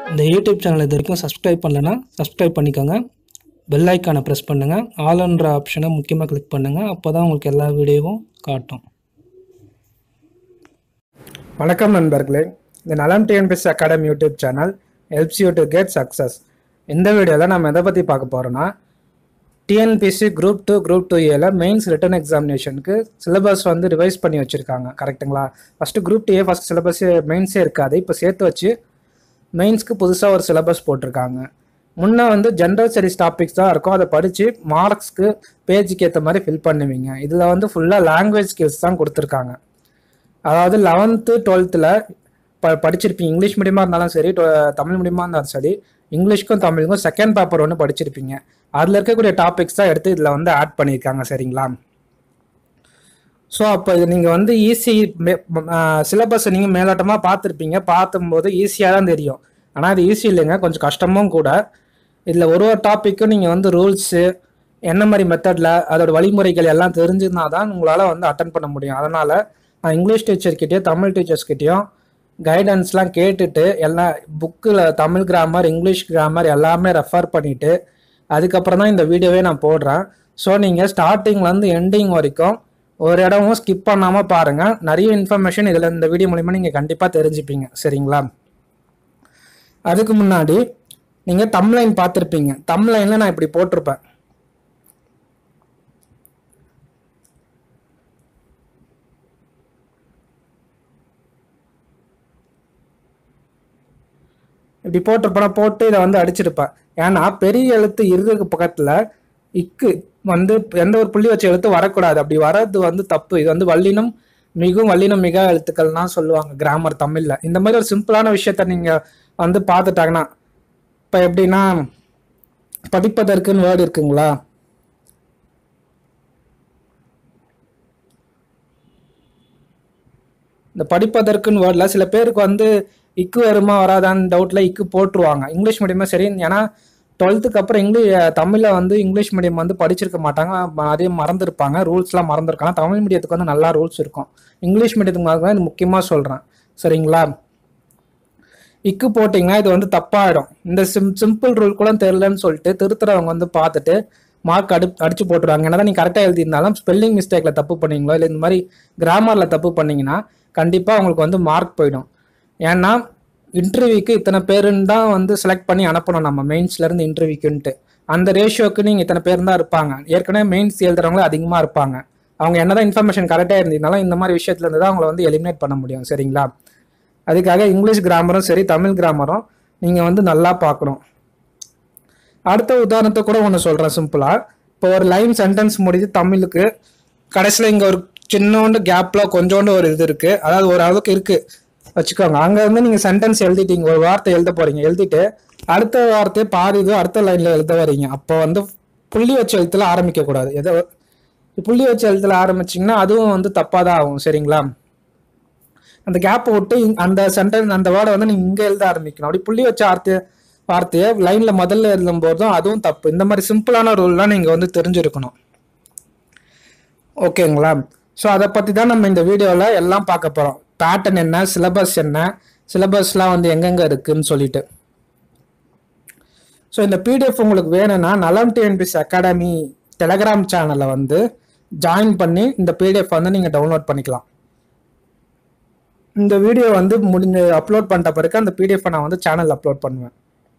இந்த YouTube channel இது வரைக்கும் சப்ஸ்கிரைப் பண்ணலைன்னா சப்ஸ்கிரைப் பண்ணிக்கோங்க பெல் ஐக்கானை ப்ரெஸ் பண்ணுங்கள் ஆல்ன்ற ஆப்ஷனை முக்கியமாக கிளிக் பண்ணுங்கள் அப்போ தான் உங்களுக்கு எல்லா வீடியோவும் காட்டும் வணக்கம் நண்பர்களே இந்த நலம் TNPS academy YouTube channel helps you to get success இந்த வீடியோவில் நம்ம எதை பற்றி பார்க்க போகிறோன்னா TNPSC group two group two ஏல மெயின்ஸ் ரிட்டன் எக்ஸாமினேஷனுக்கு சிலபஸ் வந்து ரிவைஸ் பண்ணி வச்சுருக்காங்க கரெக்ட்டுங்களா first group two A first syllabus மெயின்ஸே இருக்காது இப்போ சேர்த்து வச்சு மெயின்ஸ்க்கு புதுசாக ஒரு சிலபஸ் போட்டிருக்காங்க முன்னே வந்து ஜென்ரல் ஸ்டடிஸ் டாபிக்ஸ் தான் இருக்கும் அதை படித்து மார்க்ஸ்க்கு பேஜுக்கு ஏற்ற மாதிரி ஃபில் பண்ணுவீங்க இதில் வந்து ஃபுல்லாக லாங்குவேஜ் ஸ்கில்ஸ் தான் கொடுத்துருக்காங்க அதாவது லெவன்த்து டுவெல்த்தில் ப படிச்சிருப்பீங்க இங்கிலீஷ் மீடியமாக இருந்தாலும் சரி டு- தமிழ் மீடியமாக இருந்தாலும் சரி இங்கிலீஷ்க்கும் தமிழுக்கும் செகண்ட் பேப்பர் ஒன்று படிச்சிருப்பீங்க அதில் இருக்கக்கூடிய டாபிக்ஸ் தான் எடுத்து இதில் வந்து ஆட் பண்ணியிருக்காங்க சரிங்களா ஸோ அப்போ இது நீங்கள் வந்து ஈஸி சிலபஸை நீங்கள் மேலோட்டமாக பார்த்துருப்பீங்க பார்த்தும்போது ஈஸியாக தான் தெரியும் ஆனால் அது ஈஸி இல்லைங்க கொஞ்சம் கஷ்டமும் கூட இதில் ஒரு ஒரு டாப்பிக்கும் நீங்கள் வந்து ரூல்ஸு என்ன மாதிரி மெத்தடில் அதோட வழிமுறைகள் எல்லாம் தெரிஞ்சுனா தான் உங்களால் வந்து அட்டன் பண்ண முடியும் அதனால் நான் இங்கிலீஷ் டீச்சர்கிட்டயும் தமிழ் டீச்சர்ஸ்கிட்டயும் கைடன்ஸ்லாம் கேட்டுட்டு எல்லாம் புக்கில் தமிழ் கிராமர் இங்கிலீஷ் கிராமர் எல்லாமே ரெஃபர் பண்ணிவிட்டு அதுக்கப்புறம் தான் இந்த வீடியோவே நான் போடுறேன் ஸோ நீங்கள் ஸ்டார்டிங்லேருந்து எண்டிங் வரைக்கும் ஒரு இடமும் ஸ்கிப் பண்ணாமல் பாருங்கள் நிறைய இன்ஃபர்மேஷன் இதில் இந்த வீடியோ மூலிமா நீங்கள் கண்டிப்பாக தெரிஞ்சுப்பீங்க சரிங்களா அதுக்கு முன்னாடி நீங்கள் தம்லைன் பார்த்துருப்பீங்க தம்லைனில் நான் இப்படி போட்டிருப்பேன் இப்படி போட்டிருப்பேன் போட்டு இதை வந்து அடிச்சிருப்பேன் ஏன்னா பெரிய எழுத்து இருக்கு பக்கத்தில் இக்கு வந்து எந்த ஒரு புள்ளி வச்ச எழுத்து வரக்கூடாது அப்படி வர்றது வந்து தப்பு இது வந்து வல்லினம் மிகும் வல்லினம் மிக எழுத்துக்கள்லாம் சொல்லுவாங்க கிராமர் தமிழ்ல இந்த மாதிரி ஒரு சிம்பிளான விஷயத்த நீங்க வந்து பார்த்துட்டாங்கன்னா இப்போ எப்படின்னா படிப்பதற்குன்னு வேர்டு இருக்குங்களா இந்த படிப்பதற்குன்னு வேர்டில் சில பேருக்கு வந்து இக்கு வருமா வராதான்னு டவுட்டில் இக்கு போட்டுருவாங்க இங்கிலீஷ் மீடியமே சரி ஏன்னா டுவெல்த்துக்கு அப்புறம் இங்கிலீஷ் தமிழில் வந்து இங்கிலீஷ் மீடியம் வந்து படிச்சிருக்க மாட்டாங்க ம- அதே மறந்துருப்பாங்க ரூல்ஸ்லாம் மறந்துருக்காங்க தமிழ் மீடியத்துக்கு வந்து நல்லா ரூல்ஸ் இருக்கும் இங்கிலீஷ் மீடியத்துக்கு தான் இது முக்கியமாக சொல்கிறேன் சரிங்களா இக்கு போட்டிங்கன்னா இது வந்து தப்பாயிடும் இந்த சிம் சிம்பிள் ரூல் கூட தெரிலன்னு சொல்லிட்டு திருத்துறவங்க வந்து பார்த்துட்டு மார்க் அடி அடிச்சு போட்டுருவாங்க என்னதான் நீ கரெக்டாக எழுதியிருந்தாலும் ஸ்பெல்லிங் மிஸ்டேக்கில் தப்பு பண்ணீங்களோ இல்லை இந்த மாதிரி கிராமரில் தப்பு பண்ணீங்கன்னா கண்டிப்பாக உங்களுக்கு வந்து மார்க் போயிடும் ஏன்னா இன்டர்வியூக்கு இத்தனை பேருன்னு தான் வந்து செலக்ட் பண்ணி அனுப்பணும் நம்ம மெயின்ஸ்லேருந்து இன்டர்வியூக்குன்ட்டு அந்த ரேஷியோக்கு நீங்கள் இத்தனை பேர் தான் இருப்பாங்க ஏற்கனவே மெயின்ஸ் எழுதுறவங்களே அதிகமாக இருப்பாங்க அவங்க என்னதான் இன்ஃபர்மேஷன் கரெக்டாக இருந்திருந்தாலும் இந்த மாதிரி விஷயத்துல இருந்து தான் அவங்கள வந்து எலிமினேட் பண்ண முடியும் சரிங்களா அதுக்காக இங்கிலீஷ் கிராமரும் சரி தமிழ் கிராமரும் நீங்கள் வந்து நல்லா பார்க்கணும் அடுத்த உதாரணத்தை கூட ஒன்று சொல்கிறேன் சிம்பிளாக இப்போ ஒரு லைன் சென்டென்ஸ் முடிஞ்சு தமிழுக்கு கடைசியில் இங்கே ஒரு சின்னோண்டு கேப்பில் கொஞ்சோண்டு ஒரு இது இருக்குது அதாவது ஒரு அளவுக்கு இருக்குது வச்சுக்கோங்க அங்கே இருந்து நீங்கள் சென்டென்ஸ் எழுதிட்டீங்க ஒரு வார்த்தை எழுத போகிறீங்க எழுதிட்டு அடுத்த வார்த்தையை பாதி இது அடுத்த லைனில் எழுத வரீங்க அப்போ வந்து புள்ளி வச்ச எழுத்துல ஆரம்பிக்கக்கூடாது எதோ புள்ளி வச்ச எழுத்துல ஆரம்பிச்சிங்கன்னா அதுவும் வந்து தப்பாக தான் ஆகும் சரிங்களா அந்த கேப்பை விட்டு இங்க- அந்த சென்டென்ஸ் அந்த வேர்டை வந்து நீங்க இங்க எழுத ஆரம்பிக்கணும் அப்படி புள்ளி வச்ச வார்த்தைய வார்த்தையை லைன்ல முதல்ல எழுதும் போதும் அதுவும் தப்பு இந்த மாதிரி சிம்பிளான ரூல்லாம் நீங்க வந்து தெரிஞ்சிருக்கணும் ஓகேங்களா ஸோ அதை பற்றி தான் நம்ம இந்த வீடியோவில் எல்லாம் பார்க்க போகிறோம் பேட்டர்ன் என்ன சிலபஸ் என்ன சிலபஸ்லாம் வந்து எங்கெங்கே இருக்குன்னு சொல்லிட்டு ஸோ இந்த பிடிஎஃப் உங்களுக்கு வேணும்னா நலம் டிஎன்பிஎஸ் அகாடமி டெலகிராம் சேனலை வந்து ஜாயின் பண்ணி இந்த பிடிஎஃப் வந்து நீங்கள் டவுன்லோட் பண்ணிக்கலாம் இந்த வீடியோ வந்து முடிஞ்சு அப்லோட் பண்ணிட்ட பிறகு அந்த பிடிஎஃப் நான் வந்து சேனல் அப்லோட் பண்ணுவேன்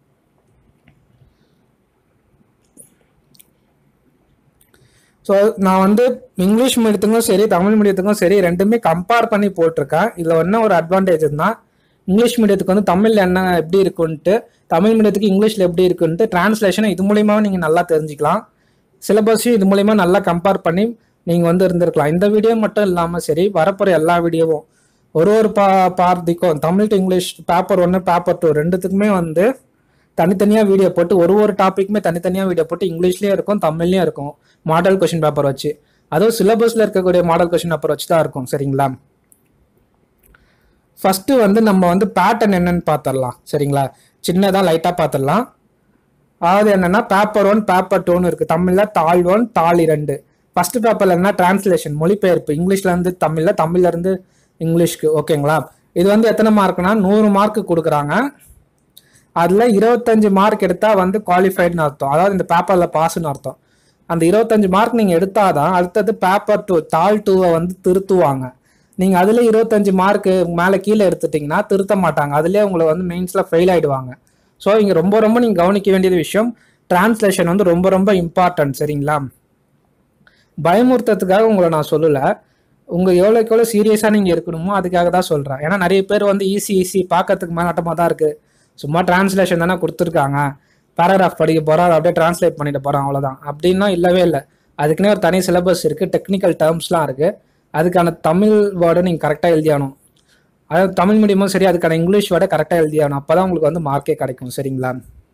ஸோ நான் வந்து இங்கிலீஷ் மீடியத்துக்கும் சரி தமிழ் மீடியத்துக்கும் சரி ரெண்டுமே கம்பேர் பண்ணி போட்டிருக்கேன் இதில் என்ன ஒரு அட்வான்டேஜ்னா இங்கிலீஷ் மீடியத்துக்கு வந்து தமிழில் என்ன எப்படி இருக்குன்ட்டு தமிழ் மீடியத்துக்கு இங்கிலீஷில் எப்படி இருக்குன்ட்டு டிரான்ஸ்லேஷனை இது மூலியமாவும் நீங்கள் நல்லா தெரிஞ்சுக்கலாம் சிலபஸையும் இது மூலியமா நல்லா கம்பேர் பண்ணி நீங்கள் வந்து இருந்திருக்கலாம் இந்த வீடியோ மட்டும் இல்லாமல் சரி வரப்போகிற எல்லா வீடியோவும் ஒரு ஒரு பா பார்த்திக்கும் தமிழ் டு இங்கிலீஷ் பேப்பர் ஒன்று பேப்பர் டூ ரெண்டுத்துக்குமே வந்து தனித்தனியாக வீடியோ போட்டு ஒரு ஒரு டாப்பிக்குமே தனித்தனியாக வீடியோ போட்டு இங்கிலீஷ்லேயும் இருக்கும் தமிழ்லேயும் இருக்கும் மாடல் கொஷின் பேப்பர் வச்சு அதுவும் சிலபஸில் இருக்கக்கூடிய மாடல் கொஷின் பேப்பர் வச்சு தான் இருக்கும் சரிங்களா ஃபஸ்ட்டு வந்து நம்ம வந்து பேட்டர்ன் என்னன்னு பார்த்துடலாம் சரிங்களா சின்னதாக லைட்டாக பார்த்துடலாம் அதாவது என்னன்னா பேப்பர் ஒன் பேப்பர் டூன்னு இருக்குது தமிழில் தாள் ஒன் தாள் இரண்டு ஃபர்ஸ்ட் பேப்பர்ல என்ன டிரான்ஸ்லேஷன் மொழிபெயர்ப்பு இங்கிலீஷ்ல இருந்து தமிழ்ல தமிழ்ல இருந்து இங்கிலீஷ்க்கு ஓகேங்களா இது வந்து எத்தனை மார்க்னா நூறு மார்க் கொடுக்குறாங்க அதில் இருபத்தஞ்சு மார்க் எடுத்தால் வந்து குவாலிஃபைடுன்னு அர்த்தம் அதாவது இந்த பேப்பரில் பாஸ்ன்னு அர்த்தம் அந்த இருபத்தஞ்சு மார்க் நீங்கள் எடுத்தாதான் அடுத்தது பேப்பர் டூ தாள் டூவை வந்து திருத்துவாங்க நீங்கள் அதில் இருபத்தஞ்சு மார்க்கு மேலே கீழே எடுத்துட்டிங்கன்னா திருத்த மாட்டாங்க அதுலேயே உங்களை வந்து மெயின்ஸில் ஃபெயில் ஆகிடுவாங்க ஸோ இங்கே ரொம்ப ரொம்ப நீங்கள் கவனிக்க வேண்டியது விஷயம் டிரான்ஸ்லேஷன் வந்து ரொம்ப ரொம்ப இம்பார்ட்டன்ட் சரிங்களா பயமுறுத்தத்துக்காக உங்களை நான் சொல்லலை உங்கள் எவ்வளோக்கு எவ்வளோ சீரியஸாக நீங்கள் இருக்கணுமோ அதுக்காக தான் சொல்கிறேன் ஏன்னா நிறைய பேர் வந்து ஈஸி ஈஸி பார்க்கறதுக்கு மேலாட்டமாக தான் இருக்குது சும்மா டிரான்ஸ்லேஷன் தானே கொடுத்துருக்காங்க பேராகிராஃப் படிக்க போகிறோம் அதை அப்படியே டிரான்ஸ்லேட் பண்ணிட்டு போகிறோம் அவ்வளோதான் அப்படின்னா இல்லவே இல்லை அதுக்குன்னே ஒரு தனி சிலபஸ் இருக்குது டெக்னிக்கல் டேர்ம்ஸ்லாம் இருக்குது அதுக்கான தமிழ் வேர்டை நீங்கள் கரெக்டாக எழுதியாகணும் அதாவது தமிழ் மீடியமும் சரி அதுக்கான இங்கிலீஷ் வேர்டை கரெக்டாக எழுதியாகணும் அப்போ தான் உங்களுக்கு வந்து மார்க்கே கிடைக்கும் சரிங்களா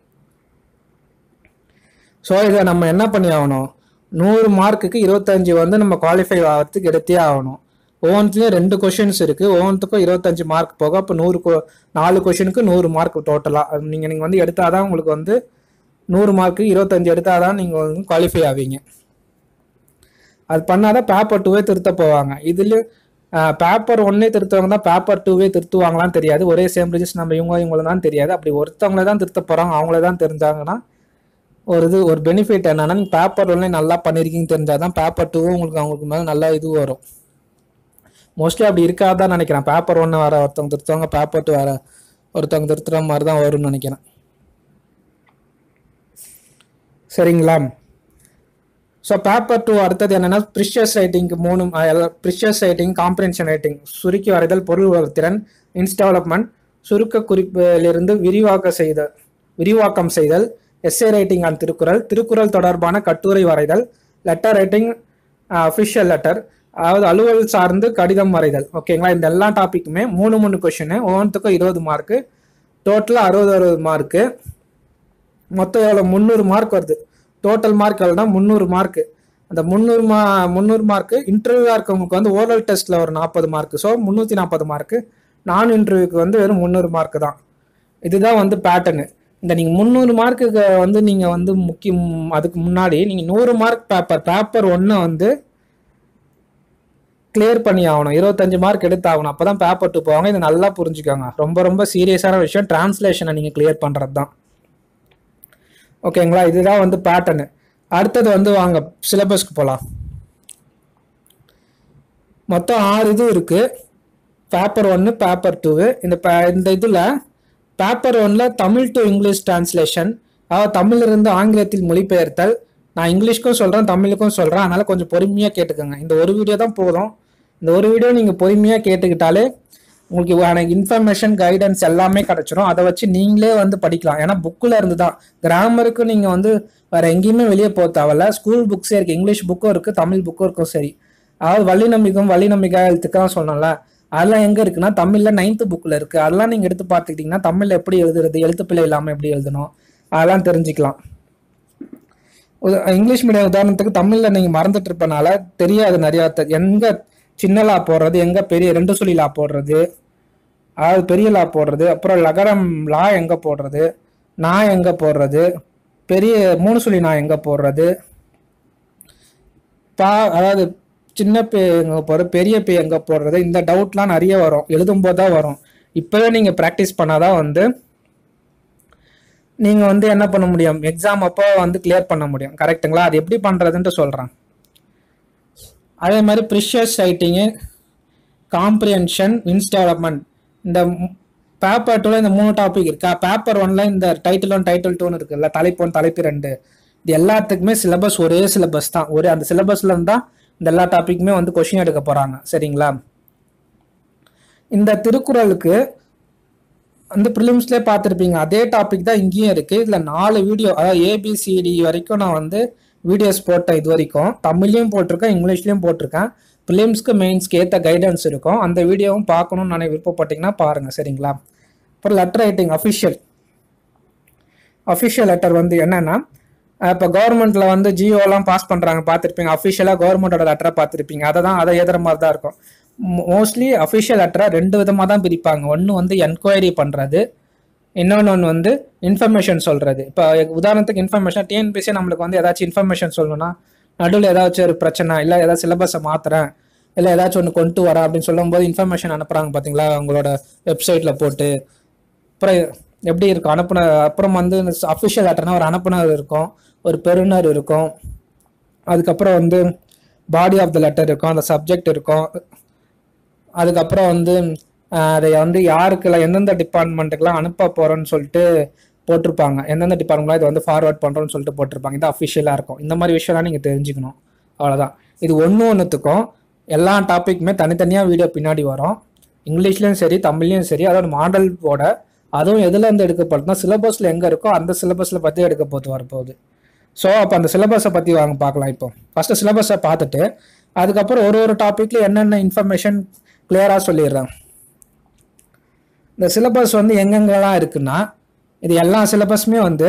ஸோ இதை நம்ம என்ன பண்ணி ஆகணும் நூறு மார்க்குக்கு இருபத்தஞ்சு வந்து நம்ம குவாலிஃபை ஆகிறதுக்கு எடுத்தே ஆகணும் ஒவ்வொன்றுலேயும் ரெண்டு கொஷின்ஸ் இருக்குது ஒவ்வொன்றுக்கும் இருபத்தஞ்சு மார்க் போக அப்போ நூறு கொ நாலு கொஷினுக்கு நூறு மார்க் டோட்டலாக நீங்கள் நீங்கள் வந்து எடுத்தால் தான் உங்களுக்கு வந்து நூறு மார்க்கு இருபத்தஞ்சு எடுத்தால் தான் நீங்கள் வந்து குவாலிஃபை ஆவீங்க அது பண்ணாதான் பேப்பர் டூவே திருத்த போவாங்க இதுலேயும் பேப்பர் ஒன்னே திருத்தவங்க தான் பேப்பர் டூவே திருத்துவாங்களான்னு தெரியாது ஒரே சேம் ரிஜிஸ்ட் நம்ம இவங்க இவங்கள தான் தெரியாது அப்படி ஒருத்தவங்கள தான் திருத்த போகிறாங்க அவங்களே தான் தெரிஞ்சாங்கன்னா ஒரு இது ஒரு பெனிஃபிட் என்னன்னா நீங்கள் பேப்பர் ஒன்னே நல்லா பண்ணியிருக்கீங்கன்னு தெரிஞ்சால் தான் பேப்பர் டூவும் உங்களுக்கு அவங்களுக்கு மேலே நல்லா இது வரும் மோஸ்ட்லி அப்படி இருக்காதான் நினைக்கிறேன் பேப்பர் ஒன்று வர ஒருத்தவங்க திருத்துவாங்க பேப்பர் டூ வர ஒருத்தவங்க திருத்துற மாதிரி தான் வரும்னு நினைக்கிறேன் சரிங்களா ஸோ பேப்பர் டூ அடுத்தது என்னன்னா ப்ரிஷியஸ் ரைட்டிங்க்கு மூணு ப்ரிஷியஸ் ரைட்டிங் காம்ப்ரிஹென்ஷன் ரைட்டிங் சுருக்கி வரைதல் பொருள் வளர்த்திறன் இன்ஸ் டெவலப்மெண்ட் சுருக்க குறிப்பிலிருந்து விரிவாக்க செய்தல் விரிவாக்கம் செய்தல் essay writing on Thirukkural Thirukkural தொடர்பான கட்டுரை வரைதல் லெட்டர் ரைட்டிங் அஃபிஷியல் லெட்டர் அதாவது அலுவல் சார்ந்து கடிதம் வரைதல் ஓகேங்களா இந்த எல்லா டாப்பிக்குமே மூணு மூணு கொஷினு ஒவ்வொன்றுத்துக்கும் இருபது மார்க்கு டோட்டலாக அறுபது அறுபது மார்க்கு மொத்தம் எவ்வளோ முந்நூறு மார்க் வருது டோட்டல் மார்க் எவ்வளோனா முந்நூறு மார்க்கு அந்த முந்நூறு மா முந்நூறு மார்க்கு இன்டர்வியூவாக இருக்கவங்களுக்கு வந்து ஓரல் டெஸ்ட்டில் ஒரு நாற்பது மார்க்கு ஸோ முந்நூற்றி நாற்பது மார்க்கு நான் இன்டர்வியூக்கு வந்து வெறும் முந்நூறு மார்க்கு தான் இதுதான் வந்து பேட்டர்னு இந்த நீங்கள் முந்நூறு மார்க்குக்கு வந்து நீங்கள் வந்து முக்கியம் அதுக்கு முன்னாடி நீங்கள் நூறு மார்க் பேப்பர் பேப்பர் ஒன்றை வந்து கிளியர் பண்ணி ஆகணும் இருபத்தஞ்சு மார்க் எடுத்து ஆகணும் அப்போ தான் பேப்பர் டூ போவாங்க இதை நல்லா புரிஞ்சுக்கோங்க ரொம்ப ரொம்ப சீரியஸான விஷயம் டிரான்ஸ்லேஷனை நீங்கள் கிளியர் பண்ணுறது தான் ஓகேங்களா இதுதான் வந்து பேட்டர்னு அடுத்தது வந்து வாங்க சிலபஸ்க்கு போகலாம் மொத்தம் ஆறு இது இருக்குது பேப்பர் ஒன்று பேப்பர் டூவு இந்த பே இந்த இதில் பேப்பர் ஒன்னில் தமிழ் டு இங்கிலீஷ் டிரான்ஸ்லேஷன் அதாவது தமிழிலிருந்து ஆங்கிலத்தில் மொழிபெயர்த்தல் நான் இங்கிலீஷ்க்கும் சொல்கிறேன் தமிழுக்கும் சொல்கிறேன் அதனால் கொஞ்சம் பொறுமையாக கேட்டுக்கோங்க இந்த ஒரு வீடியோ தான் போதும் இந்த ஒரு வீடியோ நீங்கள் பொறுமையாக கேட்டுக்கிட்டாலே உங்களுக்கு எனக்கு இன்ஃபர்மேஷன் கைடன்ஸ் எல்லாமே கிடச்சிரும் அதை வச்சு நீங்களே வந்து படிக்கலாம் ஏன்னா புக்கில் இருந்து தான் கிராமருக்கு நீங்கள் வந்து வேறு எங்கேயுமே வெளியே போக தேவையில்ல ஸ்கூல் புக்ஸே இருக்குது இங்கிலீஷ் புக்கும் இருக்குது தமிழ் புக்கும் இருக்கும் சரி அதாவது வள்ளி நம்பிக்கும் வள்ளி நம்பிக்கை எழுத்துக்கெல்லாம் சொன்னோம்ல அதெல்லாம் எங்கே இருக்குன்னா தமிழில் நைன்த்து புக்கில் இருக்குது அதெல்லாம் நீங்கள் எடுத்து பார்த்துக்கிட்டிங்கன்னா தமிழில் எப்படி எழுதுறது எழுத்துப்பிழை இல்லாமல் எப்படி எழுதணும் அதெல்லாம் தெரிஞ்சுக்கலாம் உத- இங்கிலீஷ் மீடியம் உதாரணத்துக்கு தமிழில் நீங்கள் மறந்துட்டு இருப்பனால தெரியாது நிறையா தெ- எங்க சின்னலா போடுறது எங்க பெரிய ரெண்டு சொல்லி லா போடுறது அதாவது பெரிய லா போடுறது அப்புறம் லகரம் லா எங்க போடுறது நான் எங்க போடுறது பெரிய மூணு சொல்லி நான் எங்க போடுறது பா அதாவது சின்ன பே எங்க போடுறது பெரிய பே எங்க போடுறது இந்த டவுட்லாம் நிறைய வரும் எழுதும்போது தான் வரும் இப்போவே நீங்கள் ப்ராக்டிஸ் பண்ணாதான் வந்து நீங்கள் வந்து என்ன பண்ண முடியும் எக்ஸாம் அப்போ வந்து கிளியர் பண்ண முடியும் கரெக்ட்டுங்களா அது எப்படி பண்ணுறதுன்ட்டு சொல்கிறேன் அதே மாதிரி ப்ரிஷியஸ் ரைட்டிங்கு காம்ப்ரிஹென்ஷன் இன்ஸ் டெவலப்மெண்ட் இந்த பேப்பர் டூவில் இந்த மூணு டாபிக் இருக்கா பேப்பர் ஒன்ல இந்த டைட்டில் ஒன் டைட்டில் டூன்னு இருக்குல்ல தலைப்பு ஒன் தலைப்பு ரெண்டு இது எல்லாத்துக்குமே சிலபஸ் ஒரே சிலபஸ் தான் ஒரே அந்த சிலபஸ்ல இருந்தால் இந்த எல்லா டாப்பிக்குமே வந்து கொஷின் எடுக்க போகிறாங்க சரிங்களா இந்த திருக்குறளுக்கு வந்து ப்ரிலிம்ஸ்லேயே பார்த்துருப்பீங்க அதே டாபிக் தான் இங்கேயும் இருக்குது இதில் நாலு வீடியோ அதாவது ஏபிசிடி வரைக்கும் நான் வந்து வீடியோஸ் போட்டேன் இது வரைக்கும் தமிழ்லையும் போட்டிருக்கேன் இங்கிலீஷ்லேயும் போட்டிருக்கேன் ப்ரிலிம்ஸ்க்கு மெயின்ஸ்க்கு ஏற்ற கைடன்ஸ் இருக்கும் அந்த வீடியோவும் பார்க்கணும்னு நான் விருப்பப்பட்டீங்கன்னா பாருங்கள் சரிங்களா அப்புறம் letter writing official official letter வந்து என்னன்னா இப்போ கவர்மெண்ட்ல வந்து ஜியோலாம் பாஸ் பண்ணுறாங்க பார்த்துருப்பீங்க அஃபிஷியலாக கவர்மெண்டோட லெட்டரை பார்த்துருப்பீங்க அதை தான் அதை எழுதுற மாதிரி தான் இருக்கும் மோஸ்ட்லி அஃபிஷியல் லெட்டரை ரெண்டு விதமாக தான் பிரிப்பாங்க ஒன்று வந்து என்கொயரி பண்ணுறது இன்னொன்று ஒன்று வந்து இன்ஃபர்மேஷன் சொல்கிறது இப்போ உதாரணத்துக்கு இன்ஃபர்மேஷன் டிஎன்பிசி நம்மளுக்கு வந்து ஏதாச்சும் இன்ஃபர்மேஷன் சொல்லணும்னா நடுவில் ஏதாச்சும் ஒரு பிரச்சனை இல்லை ஏதாச்சும் சிலபஸை மாற்றுறேன் இல்லை ஏதாச்சும் ஒன்று கொண்டு வரேன் அப்படின்னு சொல்லும்போது இன்ஃபர்மேஷன் அனுப்புகிறாங்க பார்த்தீங்களா உங்களோட வெப்சைட்டில் போட்டு அப்புறம் எப்படி இருக்கும் அனுப்புன அப்புறம் வந்து அஃபிஷியல் லெட்டர்னா ஒரு அனுப்புனர் இருக்கும் ஒரு பெறுநர் இருக்கும் அதுக்கப்புறம் வந்து பாடி ஆஃப் த லெட்டர் இருக்கும் அந்த சப்ஜெக்ட் இருக்கும் அதுக்கப்புறம் வந்து ஆஹ், அதை வந்து யாருக்கெல்லாம் எந்தெந்த டிபார்ட்மெண்ட்டுக்கெல்லாம் அனுப்ப போகிறோன்னு சொல்லிட்டு போட்டிருப்பாங்க எந்தெந்த டிபார்ட்மெண்ட்லாம் இதை வந்து ஃபார்வர்ட் பண்ணுறோன்னு சொல்லிட்டு போட்டிருப்பாங்க இது அஃபிஷியலாக இருக்கும் இந்த மாதிரி விஷயம்லாம் நீங்கள் தெரிஞ்சுக்கணும் அவ்வளோதான் இது ஒன்று ஒன்றுத்துக்கும் எல்லா டாப்பிக்குமே தனித்தனியாக வீடியோ பின்னாடி வரும் இங்கிலீஷ்லேயும் சரி தமிழ்லையும் சரி அதோட மாடலோட அதுவும் எதுல இருந்து எடுக்கப்படுதுன்னா சிலபஸில் எங்கே இருக்கோ அந்த சிலபஸில் பற்றி எடுக்க போது வரப்போகுது ஸோ அப்போ அந்த சிலபஸை பற்றி வாங்க பார்க்கலாம் இப்போ ஃபஸ்ட்டு சிலபஸை பார்த்துட்டு அதுக்கப்புறம் ஒரு ஒரு டாப்பிக்கில் என்னென்ன இன்ஃபர்மேஷன் கிளியராக சொல்லிடுறேன் இந்த சிலபஸ் வந்து எங்கெங்கெல்லாம் இருக்குன்னா இது எல்லா சிலபஸுமே வந்து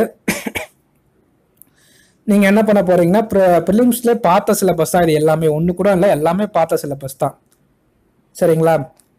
நீங்கள் என்ன பண்ண போறீங்கன்னா ப்ரிலிம்ஸ்ல பார்த்த சிலபஸ் தான் இது எல்லாமே ஒன்று கூட இல்லை எல்லாமே பார்த்த சிலபஸ் தான் சரிங்களா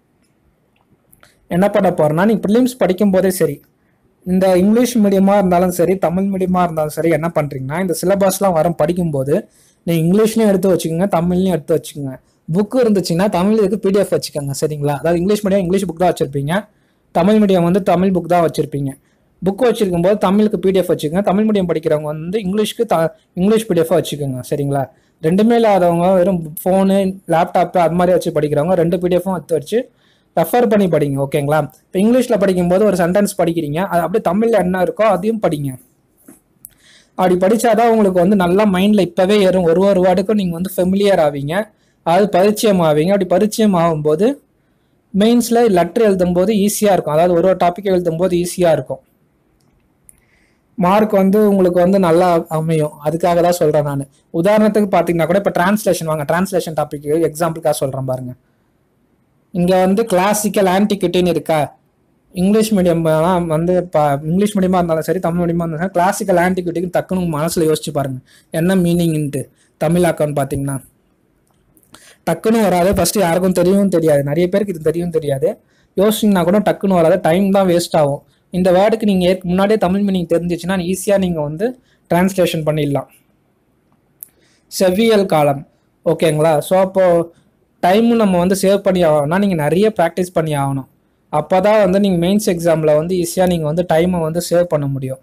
என்ன பண்ண போறேன்னா நீங்கள் ப்ரிலிம்ஸ் படிக்கும் போதே சரி இந்த இங்கிலீஷ் மீடியமாக இருந்தாலும் சரி தமிழ் மீடியமாக இருந்தாலும் சரி என்ன பண்ணுறீங்கன்னா இந்த சிலபஸ்லாம் வரும் படிக்கும்போது நீங்கள் இங்கிலீஷ்லையும் எடுத்து வச்சுக்கோங்க தமிழ்லையும் எடுத்து வச்சுக்கோங்க புக்கு இருந்துச்சுன்னா தமிழ் இதுக்கு பிடிஎஃப் வச்சுக்கோங்க சரிங்களா அதாவது இங்கிலீஷ் மீடியம் இங்கிலீஷ் புக் தான் வச்சுருப்பீங்க தமிழ் மீடியம் வந்து தமிழ் புக் தான் வச்சுருப்பீங்க புக் வச்சிருக்கும் போது தமிழுக்கு பிடிஎஃப் வச்சுக்கோங்க தமிழ் மீடியம் படிக்கிறவங்க வந்து இங்கிலீஷ்க்கு த இங்கிலீஷ் பிடிஎஃப் வச்சுக்கோங்க சரிங்களா ரெண்டுமே இல்லாதவங்க வெறும் ஃபோனு லேப்டாப்பு அது மாதிரி வச்சு படிக்கிறவங்க ரெண்டு பிடிஎஃப்பும் எடுத்து வச்சு ரெஃபர் பண்ணி படிங்க ஓகேங்களா இப்போ இங்கிலீஷில் படிக்கும்போது ஒரு சென்டென்ஸ் படிக்கிறீங்க அது அப்படியே தமிழில் என்ன இருக்கோ அதையும் படிங்க அப்படி படிச்சாதான் உங்களுக்கு வந்து நல்லா மைண்டில் இப்போவே ஏறும் ஒரு ஒரு வேர்டுக்கும் நீங்கள் வந்து ஃபெமிலியர் ஆவீங்க அது பரிச்சயம் ஆவீங்க அப்படி பரிச்சயம் ஆகும்போது மெயின்ஸில் லெட்டர் எழுதும்போது ஈஸியாக இருக்கும் அதாவது ஒரு ஒரு டாபிக் எழுதும்போது ஈஸியாக இருக்கும் மார்க் வந்து உங்களுக்கு வந்து நல்லா அமையும் அதுக்காக தான் சொல்கிறேன் நான் உதாரணத்துக்கு பார்த்தீங்கன்னா கூட இப்போ டிரான்ஸ்லேஷன் வாங்க டிரான்ஸ்லேஷன் டாபிக் எக்ஸாம்பிளுக்காக சொல்கிறேன் பாருங்க இங்கே வந்து கிளாசிக்கல் ஆன்டிக்விட்டின்னு இருக்கா இங்கிலீஷ் மீடியம் வந்து இப்போ இங்கிலீஷ் மீடியமாக இருந்தாலும் சரி தமிழ் மீடியமாக இருந்தாலும் சரி கிளாசிக்கல் ஆன்டிக்விட்டிக்கு டக்குன்னு உங்க மனசில் யோசிச்சு பாருங்க என்ன மீனிங்ன்ட்டு தமிழாக்கம்னு பார்த்தீங்கன்னா டக்குன்னு வராது ஃபர்ஸ்ட் யாருக்கும் தெரியவும் தெரியாது நிறைய பேருக்கு இது தெரியவும் தெரியாது யோசிச்சிங்கன்னா கூட டக்குன்னு வராது டைம் தான் வேஸ்ட் ஆகும் இந்த வேர்டுக்கு நீங்கள் ஏற்க முன்னாடியே தமிழ் மீனிங் தெரிஞ்சிச்சுன்னா ஈஸியாக நீங்கள் வந்து டிரான்ஸ்லேஷன் பண்ணிடலாம் செவ்வியல் காலம் ஓகேங்களா ஸோ அப்போ டைமும் நம்ம வந்து சேவ் பண்ணி ஆகணும்னா நீங்கள் நிறைய ப்ராக்டிஸ் பண்ணி ஆகணும் அப்போ தான் வந்து நீங்கள் மெயின்ஸ் எக்ஸாமில் வந்து ஈஸியாக நீங்கள் வந்து டைமை வந்து சேவ் பண்ண முடியும்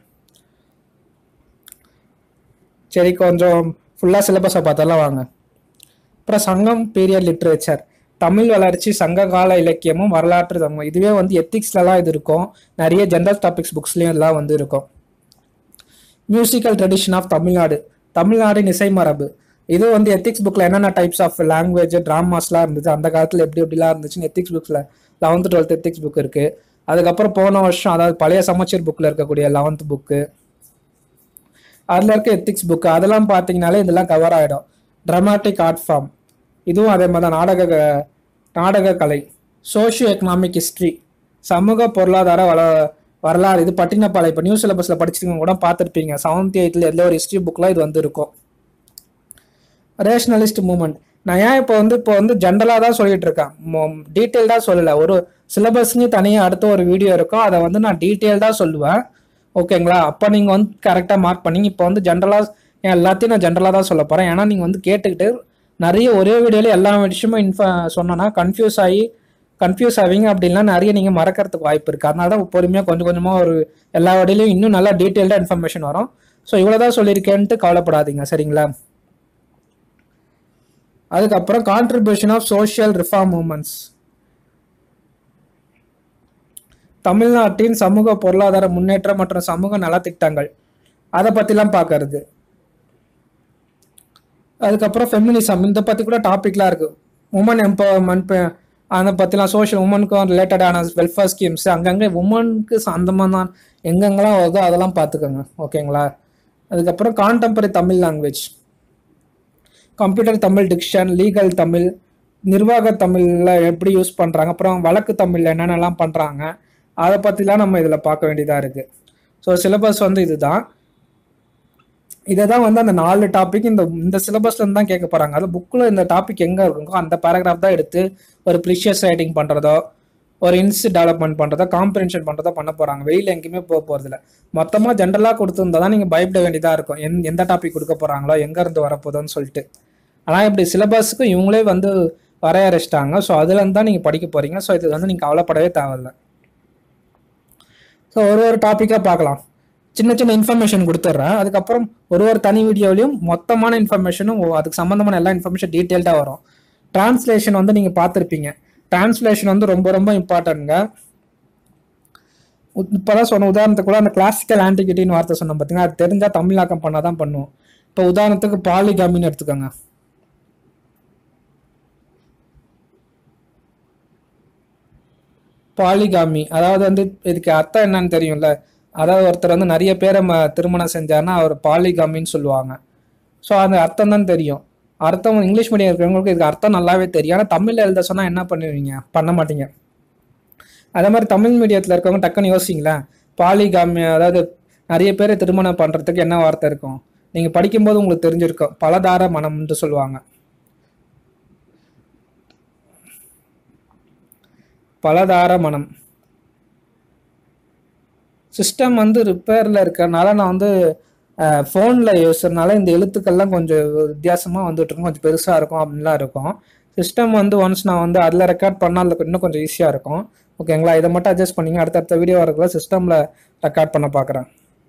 சரி கொஞ்சம் ஃபுல்லாக சிலபஸை பார்த்தெல்லாம் வாங்க அப்புறம் சங்கம் பீரியட் லிட்ரேச்சர் தமிழ் வளர்ச்சி சங்ககால இலக்கியமும் வரலாற்று சமூகம் இதுவே வந்து எத்திக்ஸ்லலாம் இது இருக்கும் நிறைய ஜென்ரல் டாபிக்ஸ் புக்ஸ்லேயும் எல்லாம் வந்து இருக்கும் மியூசிக்கல் ட்ரெடிஷன் ஆஃப் தமிழ்நாடு தமிழ்நாடின் இசை மரபு இது வந்து எத்திக்ஸ் புக்கில் என்னென்ன டைப்ஸ் ஆஃப் லாங்குவேஜ் ட்ராமாஸ்லாம் இருந்துச்சு அந்த காலத்தில் எப்படி எப்படிலாம் இருந்துச்சுன்னு எத்திக்ஸ் புக்ஸில் லெவன்த்து டுவெல்த் எத்திக்ஸ் புக் இருக்குது அதுக்கப்புறம் போன வருஷம் அதாவது பழைய சமச்சீர் புக்கில் இருக்கக்கூடிய லெவன்த் புக்கு அதில் இருக்க எத்திக்ஸ் புக்கு அதெல்லாம் பார்த்தீங்கனாலே இதெல்லாம் கவர் ஆகிடும் ட்ராமாட்டிக் ஆர்ட் ஃபார்ம் இதுவும் அதே மாதிரி தான் நாடக க- நாடக கலை சோஷியோ எக்கனாமிக் ஹிஸ்ட்ரி சமூக பொருளாதார வள வரலாறு இது பட்டினப்பாலை இப்போ நியூ சிலபஸில் படிச்சிருக்கவங்க கூட பார்த்துருப்பீங்க செவன்த் எயித்தில் எந்த ஒரு ஹிஸ்ட்ரி புக்கில் இது வந்து இருக்கும் ரேஷனலிஸ்ட் மூமெண்ட் நான் ஏன் இப்போ வந்து இப்போ வந்து ஜென்ரலாக தான் சொல்லிட்டு இருக்கேன் டீட்டெயில்டாக சொல்லலை ஒரு சிலபஸ்னு தனியாக அடுத்த ஒரு வீடியோ இருக்கும் அதை வந்து நான் டீட்டெயில்டாக சொல்லுவேன் ஓகேங்களா அப்போ நீங்கள் வந்து கரெக்டாக மார்க் பண்ணி இப்போ வந்து ஜென்ரலாக எல்லாத்தையும் நான் ஜென்ரலாக தான் சொல்ல போகிறேன் ஏன்னா நீங்கள் வந்து கேட்டுக்கிட்டு நிறைய ஒரே வீடியோவில் எல்லா விஷயமும் இன்ஃப சொன்னோன்னா கன்ஃபியூஸ் ஆகி கன்ஃபியூஸ் ஆவீங்க அப்படின்னா நிறைய நீங்கள் மறக்கறதுக்கு வாய்ப்பு இருக்குது அதனால தான் பொறுமையாக கொஞ்சம் கொஞ்சமாக ஒரு எல்லா வழியிலையும் இன்னும் நல்லா டீட்டெயில்டாக இன்ஃபர்மேஷன் வரும் ஸோ இவ்வளோ தான் சொல்லியிருக்கேன்ட்டு கவலைப்படாதீங்க சரிங்களா அதுக்கப்புறம் contribution of social reform movements தமிழ்நாட்டின் சமூக பொருளாதார முன்னேற்றம் மற்றும் சமூக நலத்திட்டங்கள் அதை பற்றிலாம் பார்க்கறது அதுக்கப்புறம் ஃபெமினிசம் இந்த பற்றி கூட டாபிக்லாம் இருக்குது உமன் எம்பவர்மெண்ட் அதை பற்றிலாம் சோஷியல் உமனுக்கும் ரிலேட்டடான வெல்ஃபேர் ஸ்கீம்ஸ் அங்கங்கே உமனுக்கு சந்தமாக தான் எங்கெங்கெல்லாம் வருதோ அதெல்லாம் பார்த்துக்கோங்க ஓகேங்களா அதுக்கப்புறம் contemporary Tamil language computer Tamil diction legal Tamil நிர்வாக தமிழில் எப்படி யூஸ் பண்ணுறாங்க அப்புறம் வழக்கு தமிழில் என்னென்னலாம் பண்ணுறாங்க அதை பற்றிலாம் நம்ம இதில் பார்க்க வேண்டியதாக இருக்குது ஸோ சிலபஸ் வந்து இதுதான் இதை தான் வந்து அந்த நாலு டாபிக் இந்த இந்த சிலபஸ்லேருந்து தான் கேட்க போகிறாங்க அது புக்கில் இந்த டாபிக் எங்கே இருக்குங்கோ அந்த பேராகிராஃப் தான் எடுத்து ஒரு ப்ரிஷியஸ் ரைட்டிங் பண்ணுறதோ ஒரு இன்ஸ் டெவலப்மெண்ட் பண்ணுறதோ காம்ப்ரிஹென்ஷன் பண்ணுறதோ பண்ண போகிறாங்க வெளியில் எங்கேயுமே போக போகிறதில்ல மொத்தமாக ஜென்ரலாக கொடுத்துருந்தா தான் நீங்கள் பயப்பட வேண்டியதாக இருக்கும் எந் எந்த டாபிக் கொடுக்க போகிறாங்களோ எங்கேருந்து வரப்போதோன்னு சொல்லிட்டு ஆனால் இப்படி சிலபஸுக்கு இவங்களே வந்து வரையறைச்சிட்டாங்க ஸோ அதுலேருந்து தான் நீங்கள் படிக்க போகிறீங்க ஸோ இது வந்து நீங்கள் கவலைப்படவே தேவையில்ல ஸோ ஒரு ஒரு டாப்பிக்காக பார்க்கலாம் சின்ன சின்ன இன்ஃபர்மேஷன் கொடுத்துட்றேன் அதுக்கப்புறம் ஒரு ஒரு தனி வீடியோலையும் மொத்தமான இன்ஃபர்மேஷனும் அதுக்கு சம்மந்தமான எல்லா இன்ஃபர்மேஷன் டீட்டெயில்டாக வரும் டிரான்ஸ்லேஷன் வந்து நீங்கள் பார்த்துருப்பீங்க டிரான்ஸ்லேஷன் வந்து ரொம்ப ரொம்ப இம்பார்ட்டன்ட்ங்க இப்போதான் சொன்ன உதாரணத்துக்கு கூட அந்த கிளாசிக்கல் ஆன்டிகிட்டின்னு வார்த்தை சொன்னோம் பார்த்தீங்கன்னா அது தெரிஞ்சால் தமிழாக்கம் பண்ணால் தான் பண்ணுவோம் இப்போ உதாரணத்துக்கு பாலிகாமின்னு எடுத்துக்கோங்க பாலிகாமி அதாவது வந்து இதுக்கு அர்த்தம் என்னன்னு தெரியும்ல அதாவது ஒருத்தர் வந்து நிறைய பேரை ம- திருமணம் செஞ்சாருன்னா அவர் பாலிகாமின்னு சொல்லுவாங்க ஸோ அந்த அர்த்தம் தான் தெரியும் அர்த்தம் இங்கிலீஷ் மீடியம் இருக்கிறவங்களுக்கு இதுக்கு அர்த்தம் நல்லாவே தெரியும் ஆனால் தமிழில் எழுத சொன்னால் என்ன பண்ணுவீங்க பண்ண மாட்டீங்க அதே மாதிரி தமிழ் மீடியத்தில் இருக்கவங்க டக்குன்னு யோசிங்களேன் பாலிகாமி அதாவது நிறைய பேரை திருமணம் பண்ணுறதுக்கு என்ன வார்த்தை இருக்கும் நீங்கள் படிக்கும்போது உங்களுக்கு தெரிஞ்சிருக்கும் பலதார மனம்னு சொல்லுவாங்க பலதார மனம் சிஸ்டம் வந்து ரிப்பேரில் இருக்கறனால நான் வந்து ஃபோனில் யோசிச்சதுனால இந்த எழுத்துக்கள்லாம் கொஞ்சம் வித்தியாசமாக வந்துட்டு இருக்கும் கொஞ்சம் பெருசாக இருக்கும் அப்படின்லாம் இருக்கும் சிஸ்டம் வந்து ஒன்ஸ் நான் வந்து அதில் ரெக்கார்ட் பண்ணால் அதில் இன்னும் கொஞ்சம் ஈஸியாக இருக்கும் ஓகேங்களா இதை மட்டும் அட்ஜஸ்ட் பண்ணிங்க அடுத்தடுத்த வீடியோ வரக்குள்ள சிஸ்டமில் ரெக்கார்ட் பண்ண பார்க்குறேன்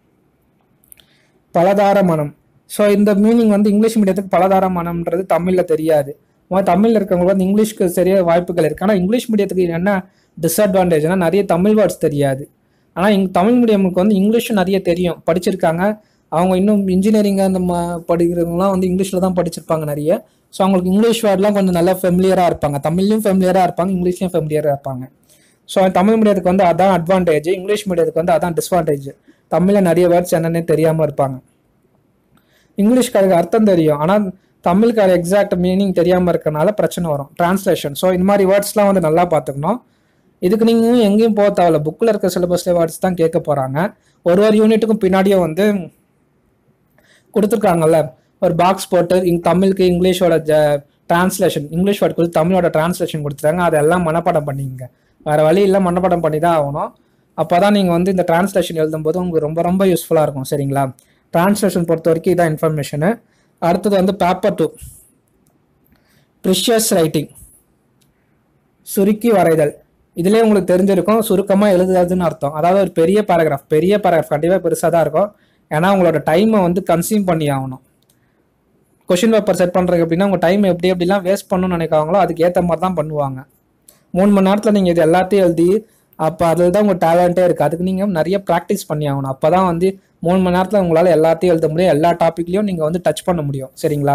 பலதார மனம் ஸோ இந்த மீனிங் வந்து இங்கிலீஷ் மீடியத்துக்கு பலதார மனம்ன்றது தமிழில் தெரியாது முதல்ல தமிழில் இருக்கவங்களுக்கு வந்து இங்கிலீஷ்க்கு சரியாக வாய்ப்புகள் இருக்குது ஆனால் இங்கிலீஷ் மீடியத்துக்கு என்ன டிஸ்அட்வான்டேஜ்னா நிறைய தமிழ் வேர்ட்ஸ் தெரியாது ஆனால் இங் தமிழ் மீடியமுக்கு வந்து இங்கிலீஷும் நிறைய தெரியும் படிச்சிருக்காங்க அவங்க இன்னும் இன்ஜினியரிங் அந்த ம படிக்கிறவங்களாம் வந்து இங்கிலீஷில் தான் படிச்சிருப்பாங்க நிறைய ஸோ அவங்களுக்கு இங்கிலீஷ் வேர்ட்லாம் கொஞ்சம் நல்லா ஃபெமிலியராக இருப்பாங்க தமிழ்லையும் ஃபெமிலியராக இருப்பாங்க இங்கிலீஷ்லையும் ஃபெமிலியராக இருப்பாங்க ஸோ தமிழ் மீடியத்துக்கு வந்து அதான் அட்வான்டேஜ் இங்கிலீஷ் மீடியத்துக்கு வந்து அதான் டிஸ்அட்வான்டேஜ் தமிழில் நிறைய வேர்ட்ஸ் என்னன்னே தெரியாமல் இருப்பாங்க இங்கிலீஷ்க்கு அதுக்கு அர்த்தம் தெரியும் ஆனால் தமிழுக்கு அது எக்ஸாக்ட் மீனிங் தெரியாமல் இருக்கறனால பிரச்சனை வரும் டிரான்ஸ்லேஷன் ஸோ இந்த மாதிரி வேர்ட்ஸ்லாம் வந்து நல்லா பார்த்துக்கணும் இதுக்கு நீங்கள் எங்கேயும் போக தேவையில்ல புக்கில் இருக்க சிலபஸ்ல வேர்ட்ஸ் தான் கேட்க போகிறாங்க ஒரு ஒரு யூனிட்டுக்கும் பின்னாடியே வந்து கொடுத்துருக்காங்கல்ல ஒரு பாக்ஸ் போட்டு இங் தமிழுக்கு இங்கிலீஷோட ஜ டிரான்ஸ்லேஷன் இங்கிலீஷ் வேர்ட் கொடுத்து தமிழோட டிரான்ஸ்லேஷன் கொடுத்துருக்காங்க அதெல்லாம் மனப்பாடம் பண்ணிங்க வேறு வழி இல்லை மனப்பாடம் பண்ணி தான் ஆகணும் அப்போ தான் நீங்கள் வந்து இந்த டிரான்ஸ்லேஷன் எழுதும்போது உங்களுக்கு ரொம்ப ரொம்ப யூஸ்ஃபுல்லாக இருக்கும் சரிங்களா டிரான்ஸ்லேஷன் பொறுத்த வரைக்கும் இதான் இன்ஃபர்மேஷனு அடுத்தது வந்து பேப்பர் டூ ப்ரிஷியஸ் ரைட்டிங் சுருக்கி வரைதல் இதுலேயே உங்களுக்கு தெரிஞ்சிருக்கும் சுருக்கமாக எழுதுறதுன்னு அர்த்தம் அதாவது ஒரு பெரிய பேராகிராஃப் பெரிய பேராகிராஃப் கண்டிப்பாக பெருசாக தான் இருக்கும் ஏன்னா உங்களோட டைமை வந்து கன்சியூம் பண்ணி ஆகணும் கொஷின் பேப்பர் செட் பண்ணுறதுக்கு அப்படின்னா உங்கள் டைம் எப்படி எப்படிலாம் வேஸ்ட் பண்ணணும்னு நினைக்காங்களோ அதுக்கு ஏற்ற மாதிரி தான் பண்ணுவாங்க மூணு மணி நேரத்தில் நீங்கள் இது எல்லாத்தையும் எழுதி அப்போ அதில் தான் உங்கள் டேலண்ட்டே இருக்குது அதுக்கு நீங்கள் நிறைய ப்ராக்டிஸ் பண்ணி ஆகணும் அப்போ தான் வந்து மூணு மணி நேரத்தில் உங்களால் எல்லாத்தையும் எழுத முடியும் எல்லா டாப்பிக்லையும் நீங்கள் வந்து டச் பண்ண முடியும் சரிங்களா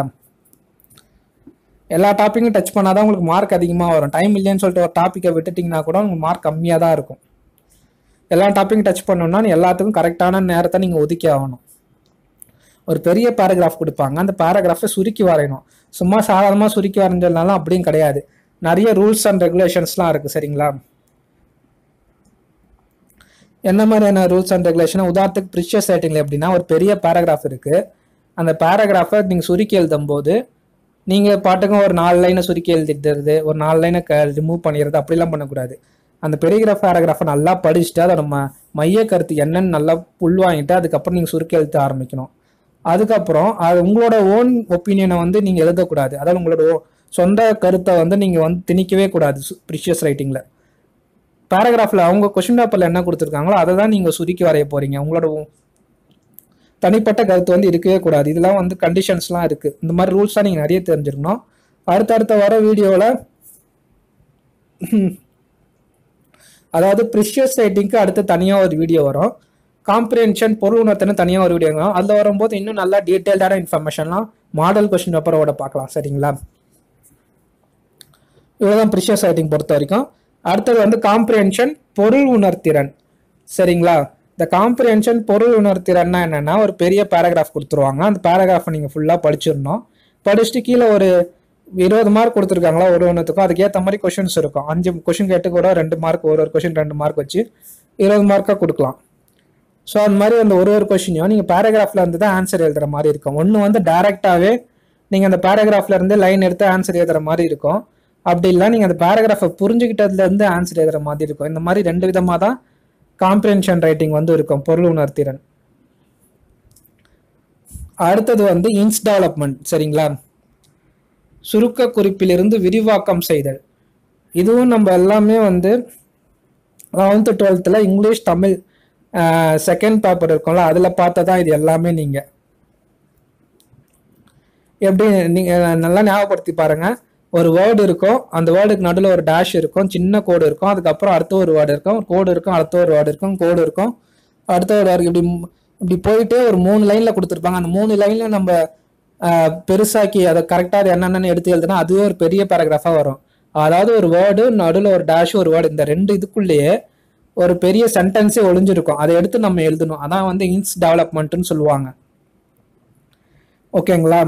எல்லா டாப்பிக்கும் டச் பண்ணால் தான் உங்களுக்கு மார்க் அதிகமாக வரும் டைம் இல்லைன்னு சொல்லிட்டு ஒரு டாப்பிக்கை விட்டுட்டிங்கன்னா கூட உங்களுக்கு மார்க் கம்மியாக தான் இருக்கும் எல்லா டாப்பிக்கும் டச் பண்ணணும்னா நீ எல்லாத்துக்கும் கரெக்டான நேரத்தை நீங்கள் ஒதுக்கி ஆகணும் ஒரு பெரிய பேராகிராஃப் கொடுப்பாங்க அந்த பேராகிராஃபை சுருக்கி வரையணும் சும்மா சாதாரணமாக சுருக்கி வரைஞ்சதுனால அப்படியும் கிடையாது நிறைய ரூல்ஸ் அண்ட் ரெகுலேஷன்ஸ்லாம் இருக்குது சரிங்களா என்ன மாதிரியான ரூல்ஸ் அண்ட் ரெகுலேஷன் உதாரணத்துக்கு ப்ரிஷியஸ் ரைட்டிங்கில் எப்படின்னா ஒரு பெரிய பேராகிராஃப் இருக்குது அந்த பேராகிராஃபை நீங்கள் சுருக்கி எழுதும் போது நீங்கள் பாட்டுக்கும் ஒரு நாலு லைனை சுருக்கி எழுதிடுறது ஒரு நாலு லைனை க ரிமூவ் பண்ணிடுறது அப்படிலாம் பண்ணக்கூடாது அந்த பெரிய பேராகிராஃபை நல்லா படிச்சுட்டு அதோட ம மைய கருத்து என்னன்னு நல்லா உள்வாங்கிட்டு அதுக்கப்புறம் நீங்கள் சுருக்கி எழுத ஆரம்பிக்கணும் அதுக்கப்புறம் அது உங்களோட ஓன் ஒப்பீனியனை வந்து நீங்கள் எழுதக்கூடாது அதாவது உங்களோட ஓ- சொந்த கருத்தை வந்து நீங்கள் வந்து திணிக்கவே கூடாது ப்ரிஷியஸ் ரைட்டிங்கில் பேராகிராஃபில் அவங்க கொஷின் பேப்பரில் என்ன கொடுத்துருக்காங்களோ அதை தான் நீங்கள் சுருக்கி வரைய போகிறீங்க உங்களோட ஓ- தனிப்பட்ட கருத்து வந்து இருக்கவே கூடாது இதெல்லாம் வந்து கண்டிஷன்ஸ்லாம் இருக்குது இந்த மாதிரி ரூல்ஸ்லாம் நீங்கள் நிறைய தெரிஞ்சிருக்கணும் அடுத்தடுத்த வர வீடியோவில் அதாவது ப்ரிஷியஸ் ரைட்டிங்க்கு அடுத்து தனியாக ஒரு வீடியோ வரும் காம்ப்ரிஹென்ஷன் பொருள் உணர்த்தன தனியாக ஒரு வீடியோ வரும் அதில் வரும்போது இன்னும் நல்லா டீட்டெயில்டான இன்ஃபர்மேஷன்லாம் மாடல் கொஷின் பேப்பரோட பார்க்கலாம் சரிங்களா இவ்வளோதான் ப்ரிஷியஸ் ரைட்டிங் பொறுத்த வரைக்கும் அடுத்தது வந்து காம்ப்ரிஹென்ஷன் பொருள் உணர்திறன் சரிங்களா இந்த காம்ப்ரிஹென்ஷன் பொருள் உணர்திறன்னா என்னன்னா ஒரு பெரிய பேராகிராஃப் கொடுத்துருவாங்க அந்த பேராகிராஃபை நீங்கள் ஃபுல்லாக படிச்சிடணும் படிச்சுட்டு கீழே ஒரு இருபது மார்க் கொடுத்துருக்காங்களா ஒரு ஒன்றுத்துக்கும் அதுக்கேற்ற மாதிரி கொஷின்ஸ் இருக்கும் அஞ்சு கொஷின் கேட்டு கூட ரெண்டு மார்க் ஒரு ஒரு கொஷின் ரெண்டு மார்க் வச்சு இருபது மார்க்காக கொடுக்கலாம் ஸோ அந்த மாதிரி அந்த ஒரு ஒரு கொஷினையும் நீங்கள் பேராகிராஃபில் இருந்து தான் ஆன்சர் எழுதுற மாதிரி இருக்கும் ஒன்று வந்து டேரெக்டாகவே நீங்கள் அந்த பேராகிராஃப்ல இருந்து லைன் எடுத்து ஆன்சர் எழுதுற மாதிரி இருக்கும் அப்படி இல்லை நீங்கள் அந்த பேராகிராஃபை புரிஞ்சுக்கிட்டதுலேருந்து ஆன்சர் எழுதுற மாதிரி இருக்கும் இந்த மாதிரி ரெண்டு விதமாக தான் காம்ப்ரிஹென்ஷன் ரைட்டிங் வந்து இருக்கும் பொருள் உணர்திறன் அடுத்தது வந்து இன்ஸ் டெவலப்மெண்ட் சரிங்களா சுருக்க குறிப்பிலிருந்து விரிவாக்கம் செய்தல் இதுவும் நம்ம எல்லாமே வந்து லெவன்த்து டுவெல்த்தில் இங்கிலீஷ் தமிழ் செகண்ட் பேப்பர் இருக்கும்ல அதில் பார்த்தா இது எல்லாமே நீங்கள் எப்படி நீங்கள் நல்லா ஞாபகப்படுத்தி பாருங்க ஒரு வேர்டு இருக்கும் அந்த வேர்டுக்கு நடுவில் ஒரு டேஷ் இருக்கும் சின்ன கோடு இருக்கும் அதுக்கப்புறம் அடுத்த ஒரு வேர்டு இருக்கும் ஒரு கோடு இருக்கும் அடுத்த ஒரு வேர்டு இருக்கும் கோடு இருக்கும் அடுத்த ஒரு வேர்டு இப்படி மு- இப்படி போயிட்டு ஒரு மூணு லைனில் கொடுத்துருப்பாங்க அந்த மூணு லைனில் நம்ம ஆஹ், பெருசாக்கி அதை கரெக்டாக என்னென்னு எடுத்து எழுதுனா அதுவே ஒரு பெரிய பேராகிராஃபாக வரும் அதாவது ஒரு வேர்டு நடுவில் ஒரு டேஷ் ஒரு வேர்டு இந்த ரெண்டு இதுக்குள்ளேயே ஒரு பெரிய சென்டென்ஸே ஒளிஞ்சிருக்கும் அதை எடுத்து நம்ம எழுதணும் அதான் வந்து இன்ஸ் டெவலப்மெண்ட்னு சொல்லுவாங்க ஓகேங்களா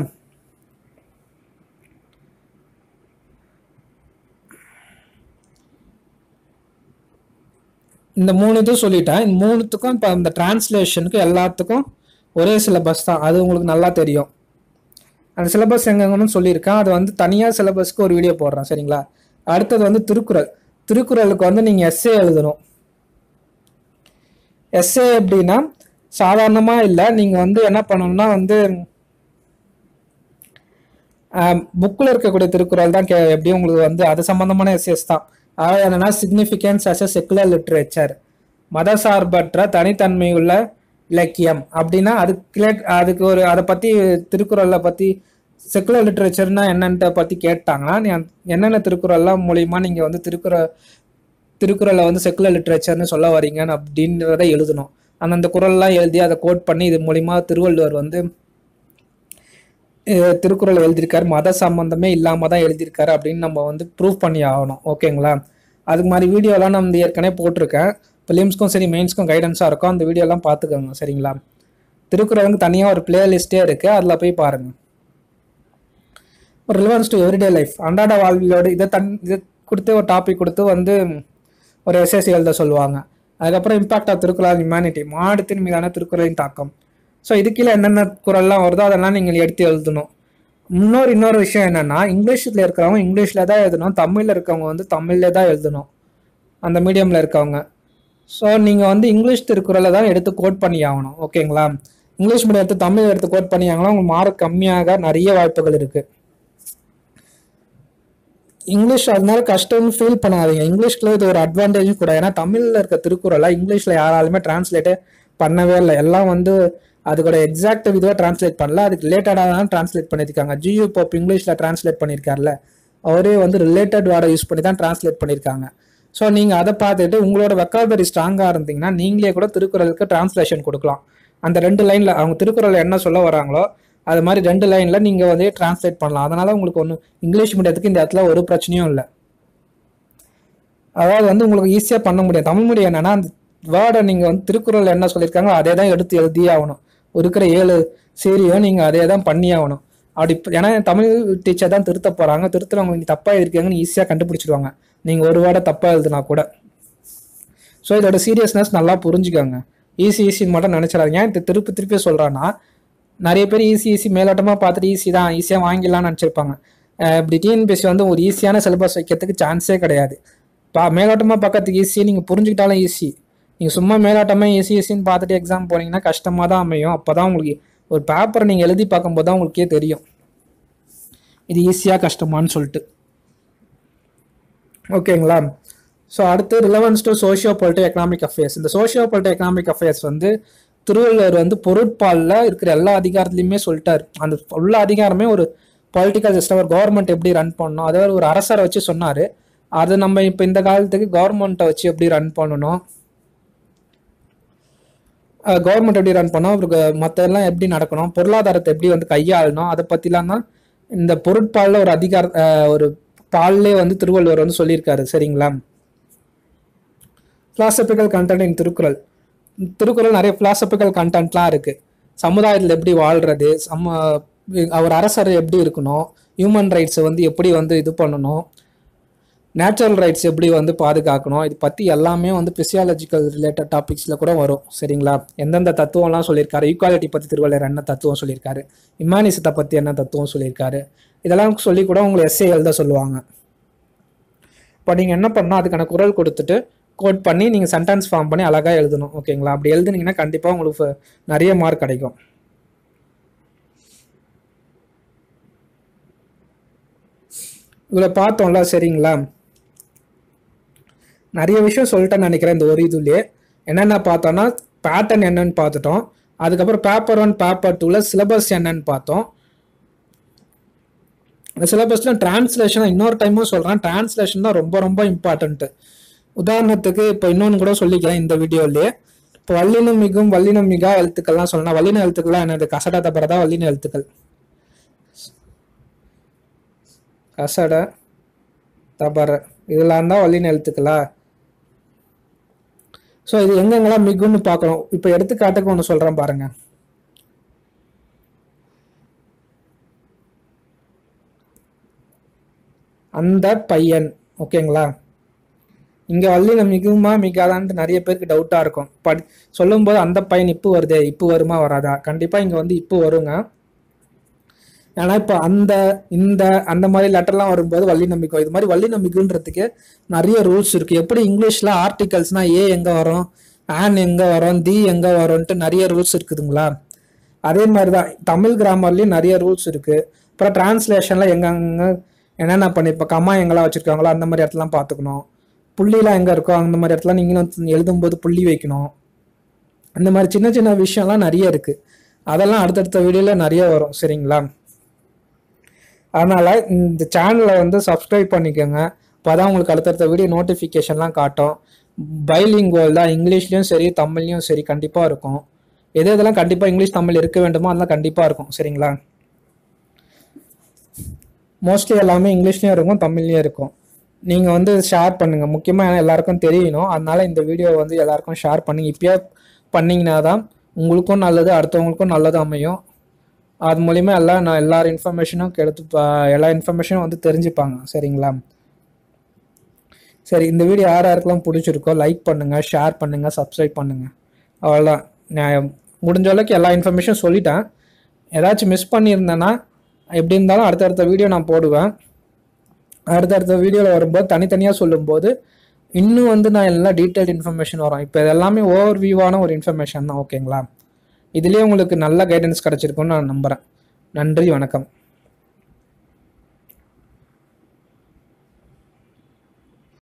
இந்த மூணு இது சொல்லிட்டேன் இந்த மூணுத்துக்கும் இப்போ இந்த டிரான்ஸ்லேஷனுக்கு எல்லாத்துக்கும் ஒரே சிலபஸ் தான் அது உங்களுக்கு நல்லா தெரியும் அந்த சிலபஸ் எங்கன்னு சொல்லியிருக்கேன் அது வந்து தனியாக சிலபஸ்க்கு ஒரு வீடியோ போடுறேன் சரிங்களா அடுத்தது வந்து திருக்குறள் திருக்குறளுக்கு வந்து நீங்கள் எஸ்ஏ எழுதணும் எஸ்ஏ எப்படின்னா சாதாரணமாக இல்லை நீங்கள் வந்து என்ன பண்ணணும்னா வந்து புக்கில் இருக்கக்கூடிய திருக்குறள் தான் கே எப்படியும் உங்களுக்கு வந்து அது சம்பந்தமான எஸ்எஸ் தான் அதாவது என்னன்னா significance as a secular literature மதசார்பற்ற தனித்தன்மையுள்ள இலக்கியம் அப்படின்னா அதுக்கு ரிலேட்- அதுக்கு ஒரு அதை பற்றி திருக்குறளை பற்றி செக்குலர் லிட்ரேச்சர்னா என்னன்ட்ட பற்றி கேட்டாங்கன்னா நீ அந்த- என்னென்ன திருக்குறள்லாம் மூலியமா நீங்கள் வந்து திருக்குறள் திருக்குறளை வந்து செக்குலர் லிட்ரேச்சர்னு சொல்ல வரீங்கன்னு அப்படின்றத எழுதணும் அந்தந்த குறள்லாம் எழுதி அதை கோட் பண்ணி இது மூலிமா திருவள்ளுவர் வந்து அஹ் திருக்குறள் எழுதியிருக்காரு மத சம்பந்தமே இல்லாம தான் எழுதியிருக்காரு அப்படின்னு நம்ம வந்து ப்ரூவ் பண்ணி ஆகணும் ஓகேங்களா அதுக்கு மாதிரி வீடியோலாம் நான் வந்து ஏற்கனவே போட்டிருக்கேன் பிலிம்ஸ்க்கும் சரி மெயின்ஸ்க்கும் கைடன்ஸாக இருக்கும் அந்த வீடியோலாம் பார்த்துக்கோங்க சரிங்களா திருக்குறளுக்கு தனியாக ஒரு பிளேலிஸ்ட்டே இருக்கு அதில் போய் பாருங்க ஒரு ரிலவன்ஸ் டு எவ்ரிடே லைஃப் அன்றாட வாழ்வியோடு இதை தன் இதை கொடுத்து ஒரு டாபிக் கொடுத்து வந்து ஒரு எஸ்எஸ்சி எழுத சொல்லுவாங்க அதுக்கப்புறம் இம்பாக்ட் ஆஃப் திருக்குறள் ஹியூமனிட்டி மாடத்தின் மீதான திருக்குறளின் தாக்கம் ஸோ இது கீழே என்னென்ன குறள்லாம் வருதோ அதெல்லாம் நீங்கள் எடுத்து எழுதணும் இன்னொரு இன்னொரு விஷயம் என்னன்னா இங்கிலீஷில் இருக்கிறவங்க இங்கிலீஷில் தான் எழுதணும் தமிழில் இருக்கவங்க வந்து தமிழில் தான் எழுதணும் அந்த மீடியமில் இருக்கவங்க ஸோ நீங்கள் வந்து இங்கிலீஷ் திருக்குறளை தான் எடுத்து கோட் பண்ணி ஆகணும் ஓகேங்களா இங்கிலீஷ் மீடியம் எடுத்து தமிழ் எடுத்து கோட் பண்ணி ஆகணும் உங்களுக்கு மார்க் கம்மியாக நிறைய வாய்ப்புகள் இருக்குது இங்கிலீஷ் அதனால கஷ்டம்னு ஃபீல் பண்ணாதீங்க இங்கிலீஷ்ல இது ஒரு அட்வான்டேஜும் கூட ஏன்னா தமிழ்ல இருக்க திருக்குறளை இங்கிலீஷ்ல யாராலுமே டிரான்ஸ்லேட்டே பண்ணவே இல்லை எல்லாம் வந்து அதுக்கூட எக்ஸாக்ட் இதுவாக டிரான்ஸ்லேட் பண்ணல அதுக்கு ரிலேட்டடாக தான் டிரான்ஸ்லேட் பண்ணியிருக்காங்க ஜியூ போப் இங்கிலீஷில் டிரான்ஸ்லேட் பண்ணியிருக்காருல அவரே வந்து ரிலேட்டட் வேர்டை யூஸ் பண்ணி தான் டிரான்ஸ்லேட் பண்ணியிருக்காங்க ஸோ நீங்கள் அதை பார்த்துட்டு உங்களோட வெக்காபரி ஸ்ட்ராங்காக இருந்தீங்கன்னா நீங்களே கூட திருக்குறளுக்கு டிரான்ஸ்லேஷன் கொடுக்கலாம் அந்த ரெண்டு லைனில் அவங்க திருக்குறள் என்ன சொல்ல வராங்களோ அது மாதிரி ரெண்டு லைனில் நீங்கள் வந்து டிரான்ஸ்லேட் பண்ணலாம் அதனால உங்களுக்கு ஒன்று இங்கிலீஷ் மீடியத்துக்கு இந்த இடத்துல ஒரு பிரச்சனையும் இல்லை அதாவது வந்து உங்களுக்கு ஈஸியாக பண்ண முடியும் தமிழ் மீடியம் என்னன்னா அந்த வேர்டை நீங்கள் வந்து திருக்குறள் என்ன சொல்லியிருக்காங்களோ அதே தான் எடுத்து எழுதியே ஆகணும் இருக்கிற ஏழு சீரியும் நீங்கள் அதே தான் பண்ணி ஆகணும் அப்படி இப்ப- ஏன்னா தமிழ் டீச்சர் தான் திருத்த போகிறாங்க திருத்துறவங்க நீங்கள் தப்பாக எழுதிருக்கீங்கன்னு ஈஸியாக கண்டுபிடிச்சிடுவாங்க நீங்கள் ஒரு வேர்டை தப்பாக எழுதுனா கூட ஸோ இதோட சீரியஸ்னஸ் நல்லா புரிஞ்சுக்கோங்க ஈஸி ஈஸின்னு மட்டும் நினச்சிடாதீங்க ஏன் இது திருப்பி திருப்பி சொல்கிறேன்னா நிறைய பேர் ஈஸி ஈஸி மேலோட்டமாக பார்த்துட்டு ஈஸி தான் ஈஸியாக வாங்கிடலாம்னு நினச்சிருப்பாங்க அஹ் இப்படி டிஎன்பிஎஸ்சி வந்து ஒரு ஈஸியான சிலபஸ் வைக்கிறதுக்கு சான்ஸே கிடையாது பா மேலோட்டமாக பார்க்கறதுக்கு ஈஸி நீங்கள் புரிஞ்சுக்கிட்டாலும் ஈஸி நீங்கள் சும்மா மேலோட்டமாக ஈஸி ஈஸின்னு பார்த்துட்டு எக்ஸாம் போனீங்கன்னா கஷ்டமாக தான் அமையும் அப்போ தான் உங்களுக்கு ஒரு பேப்பரை நீங்கள் எழுதி பார்க்கும்போது தான் உங்களுக்கே தெரியும் இது ஈஸியாக கஷ்டமான்னு சொல்லிட்டு ஓகேங்களா ஸோ அடுத்து relevance to socio polity economic affairs இந்த சோஷியோ பொலிட்டி எக்கனாமிக் அஃபேர்ஸ் வந்து திருவள்ளுவர் வந்து பொருட்பாலில் இருக்கிற எல்லா அதிகாரத்துலையுமே சொல்லிட்டாரு அந்த உள்ள அதிகாரமே ஒரு பொலிட்டிக்கல் சிஸ்டம் ஒரு கவர்மெண்ட் எப்படி ரன் பண்ணணும் அதாவது ஒரு அரசரை வச்சு சொன்னார் அது நம்ம இப்போ இந்த காலத்துக்கு கவர்மெண்ட்டை வச்சு எப்படி ரன் பண்ணணும் கவர்மெண்ட் எப்படி ரன் பண்ணணும் அப்புறம் மற்ற எல்லாம் எப்படி நடக்கணும் பொருளாதாரத்தை எப்படி வந்து கையாளணும் அதை பற்றிலாம் தான் இந்த பொருட்பாலில் ஒரு அதிகார அஹ், ஒரு பால்லே வந்து திருவள்ளுவர் வந்து சொல்லியிருக்காரு சரிங்களா philosophical content in Thirukkural Thirukkural நிறைய philosophical கண்டென்ட்லாம் இருக்குது சமுதாயத்தில் எப்படி வாழ்றது சம அவர் அரசர் எப்படி இருக்கணும் ஹியூமன் ரைட்ஸை வந்து எப்படி வந்து இது பண்ணணும் நேச்சுரல் ரைட்ஸ் எப்படி வந்து பாதுகாக்கணும் இது பற்றி எல்லாமே வந்து பிசியாலஜிக்கல் ரிலேட்டட் டாபிக்ஸில் கூட வரும் சரிங்களா எந்தெந்த தத்துவம்லாம் சொல்லியிருக்காரு ஈக்குவாலிட்டி பற்றி திருவள்ளுவர் என்ன தத்துவம் சொல்லியிருக்காரு இமானிசத்தை பற்றி என்ன தத்துவம் சொல்லியிருக்காரு இதெல்லாம் சொல்லி கூட உங்களை எஸ்ஏ எழுத சொல்லுவாங்க இப்போ நீங்கள் என்ன பண்ணணும் அதுக்கான குரல் கொடுத்துட்டு கோட் பண்ணி நீங்கள் சென்டென்ஸ் ஃபார்ம் பண்ணி அழகாக எழுதணும் ஓகேங்களா அப்படி எழுதுனீங்கன்னா கண்டிப்பாக உங்களுக்கு நிறைய மார்க் கிடைக்கும் இவ்வளோ பார்த்தோம்ல சரிங்களா நிறைய விஷயம் சொல்லிட்டேன்னு நினைக்கிறேன் இந்த ஒரு இதுலேயே என்னென்ன பார்த்தோன்னா பேட்டர்ன் என்னன்னு பார்த்துட்டோம் அதுக்கப்புறம் பேப்பர் ஒன் பேப்பர் டூவில் சிலபஸ் என்னன்னு பார்த்தோம் இந்த சிலபஸில் டிரான்ஸ்லேஷன் இன்னொரு டைமும் சொல்கிறேன் டிரான்ஸ்லேஷன் தான் ரொம்ப ரொம்ப இம்பார்ட்டண்ட்டு உதாரணத்துக்கு இப்போ இன்னொன்று கூட சொல்லிக்கிறேன் இந்த வீடியோலேயே இப்போ வல்லினம் மிகும் வல்லினம் மிகா எழுத்துக்கள்லாம் சொல்லணும் வல்லின எழுத்துக்கள்லாம் என்னது கசட தபரதா வல்லின எழுத்துக்கள் கசட தபர இதெல்லாம் தான் வல்லின எழுத்துக்களா ஸோ இது எங்கெங்கெல்லாம் மிகுன்னு பார்க்கணும் இப்போ எடுத்துக்காட்டுக்கு ஒன்று சொல்கிறேன் பாருங்க அந்த பையன் ஓகேங்களா இங்கே வள்ளின மிகுமா மிகாதான்ட்டு நிறைய பேருக்கு டவுட்டாக இருக்கும் படி சொல்லும்போது அந்த பையன் இப்போ வருதே இப்போ வருமா வராதா கண்டிப்பாக இங்கே வந்து இப்போ வருங்க ஏன்னா இப்போ அந்த இந்த அந்த மாதிரி லெட்டர்லாம் வரும்போது வள்ளி நம்பிக்கை இது மாதிரி வள்ளி நம்பிக்கைன்றதுக்கு நிறைய ரூல்ஸ் இருக்குது எப்படி இங்கிலீஷில் ஆர்டிகல்ஸ்னால் ஏ எங்கே வரும் ஆன் எங்கே வரும் தி எங்கே வரும்ன்ட்டு நிறைய ரூல்ஸ் இருக்குதுங்களா அதே மாதிரி தான் தமிழ் கிராமர்லேயும் நிறைய ரூல்ஸ் இருக்குது அப்புறம் டிரான்ஸ்லேஷனில் எங்கெங்க என்னென்ன பண்ணி இப்போ கம்மா எங்கெல்லாம் வச்சுருக்காங்களோ அந்த மாதிரி இடத்துலாம் பார்த்துக்கணும் புள்ளிலாம் எங்கே இருக்கோ அந்த மாதிரி இடத்துல நீங்களும் எழுதும்போது புள்ளி வைக்கணும் அந்த மாதிரி சின்ன சின்ன விஷயம்லாம் நிறைய இருக்குது அதெல்லாம் அடுத்தடுத்த வீடியோவில் நிறைய வரும் சரிங்களா அதனால் இந்த சேனலை வந்து சப்ஸ்கிரைப் பண்ணிக்கோங்க அப்போ தான் உங்களுக்கு அடுத்தடுத்த வீடியோ நோட்டிஃபிகேஷன்லாம் காட்டும் பைலிங்குவல் தான் இங்கிலீஷ்லேயும் சரி தமிழ்லையும் சரி கண்டிப்பாக இருக்கும் எது எதெல்லாம் கண்டிப்பாக இங்கிலீஷ் தமிழ் இருக்க வேண்டுமோ அதெல்லாம் கண்டிப்பாக இருக்கும் சரிங்களா மோஸ்ட்லி எல்லாமே இங்கிலீஷ்லேயும் இருக்கும் தமிழ்லேயும் இருக்கும் நீங்கள் வந்து ஷேர் பண்ணுங்கள் முக்கியமாக எல்லாருக்கும் தெரியணும் அதனால் இந்த வீடியோ வந்து எல்லாருக்கும் ஷேர் பண்ணுங்க இப்பயே பண்ணிங்கன்னா தான் உங்களுக்கும் நல்லது அடுத்தவங்களுக்கும் நல்லது அமையும் அது மூலிமா எல்லாம் நான் எல்லா இன்ஃபர்மேஷனும் எடுத்து பா- எல்லா இன்ஃபர்மேஷனும் வந்து தெரிஞ்சுப்பாங்க சரிங்களா சரி இந்த வீடியோ யார் யாருக்கெல்லாம் பிடிச்சிருக்கோ லைக் பண்ணுங்கள் ஷேர் பண்ணுங்கள் சப்ஸ்கிரைப் பண்ணுங்கள் அவ்வளோதான் நான் முடிஞ்ச அளவுக்கு எல்லா இன்ஃபர்மேஷன் சொல்லிட்டேன் ஏதாச்சும் மிஸ் பண்ணியிருந்தேன்னா எப்படி இருந்தாலும் அடுத்தடுத்த வீடியோ நான் போடுவேன் அடுத்தடுத்த வீடியோவில் வரும்போது தனித்தனியாக சொல்லும்போது இன்னும் வந்து நான் எல்லாம் டீட்டெயில்டு இன்ஃபர்மேஷன் வரும் இப்போ இது எல்லாமே ஓவர் வியூவான ஒரு இன்ஃபர்மேஷன் தான் ஓகேங்களா இதுலேயே உங்களுக்கு நல்ல கைடன்ஸ் கிடச்சிருக்குன்னு நான் நம்புகிறேன் நன்றி வணக்கம்